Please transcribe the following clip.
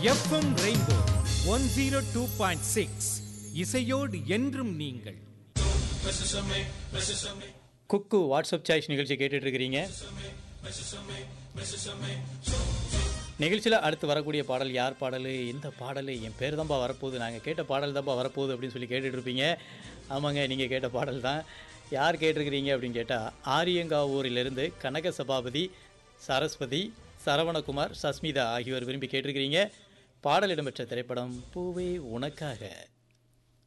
FM rainbow one zero two point six இசையோடு என்றும் நீங்கள் குக்கு வாட்ஸ்அப் சாய்ஸ் நிகழ்ச்சி கேட்டுட்டு இருக்கிறீங்க நிகழ்ச்சியில் அடுத்து வரக்கூடிய பாடல் யார் பாடல் எந்த பாடல் என் பேர் தான்ப்பா வரப்போகுது நாங்கள் கேட்ட பாடல் தான்ப்பா வரப்போகுது அப்படின்னு சொல்லி கேட்டுட்டு இருப்பீங்க ஆமாங்க நீங்கள் கேட்ட பாடல் தான் யார் கேட்டிருக்கிறீங்க அப்படின்னு கேட்டால் ஆரியங்காவூரிலிருந்து கனக சபாபதி சரஸ்வதி சரவணகுமார் சஸ்மிதா ஆகியோர் விரும்பி கேட்டிருக்கிறீங்க பாடல் இடம்பெற்ற திரைப்படம் பூவே உனக்காக